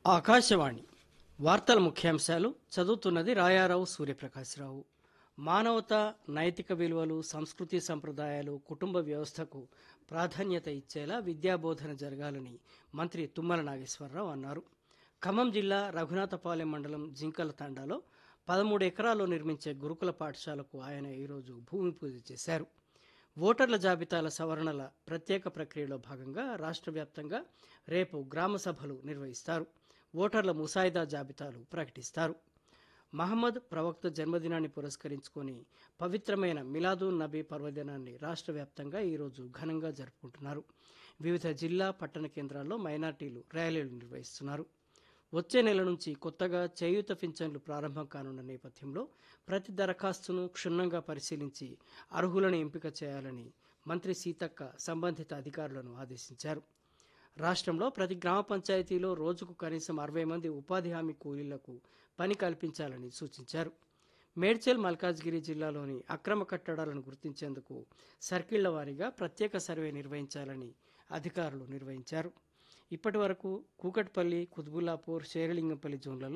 ఆకాశవాణి వార్తల ముఖ్యాంశాలు చదువుతున్నది రాయారావు సూర్యప్రకాశ్రావు మానవత నైతిక విలువలు సంస్కృతి సంప్రదాయాలు కుటుంబ వ్యవస్థకు ప్రాధాన్యత ఇచ్చేలా విద్యాబోధన జరగాలని మంత్రి తుమ్మల నాగేశ్వరరావు అన్నారు ఖమ్మం జిల్లా రఘునాథపాలెం మండలం జింకల తండాలో పదమూడు ఎకరాల్లో నిర్మించే గురుకుల పాఠశాలకు ఆయన ఈరోజు భూమి పూజ చేశారు ఓటర్ల జాబితాల సవరణల ప్రత్యేక ప్రక్రియలో భాగంగా రాష్ట్ర వ్యాప్తంగా రేపు గ్రామ సభలు నిర్వహిస్తారు ఓటర్ల ముసాయిదా జాబితాలు ప్రకటిస్తారు మహమ్మద్ ప్రవక్త జన్మదినాన్ని పురస్కరించుకొని పవిత్రమైన మిలాదూన్ నబీ పర్వదినాన్ని రాష్ట్ర వ్యాప్తంగా ఈరోజు ఘనంగా జరుపుకుంటున్నారు వివిధ జిల్లా పట్టణ కేంద్రాల్లో మైనార్టీలు ర్యాలీలు నిర్వహిస్తున్నారు వచ్చే నెల నుంచి కొత్తగా చేయూత పింఛన్లు ప్రారంభం కానున్న నేపథ్యంలో ప్రతి దరఖాస్తును క్షుణ్ణంగా పరిశీలించి అర్హులను ఎంపిక చేయాలని మంత్రి సీతక్క సంబంధిత అధికారులను ఆదేశించారు రాష్ట్రంలో ప్రతి గ్రామ పంచాయతీలో రోజుకు కనీసం అరవై మంది ఉపాధి హామీ కూలీలకు పని కల్పించాలని సూచించారు మేడ్చల్ మల్కాజ్గిరి జిల్లాలోని అక్రమ కట్టడాలను గుర్తించేందుకు సర్కిళ్ల వారీగా ప్రత్యేక సర్వే నిర్వహించాలని అధికారులు నిర్వహించారు ఇప్పటి వరకు కూకట్పల్లి కుత్బుల్లాపూర్ శేరలింగంపల్లి జోన్లలో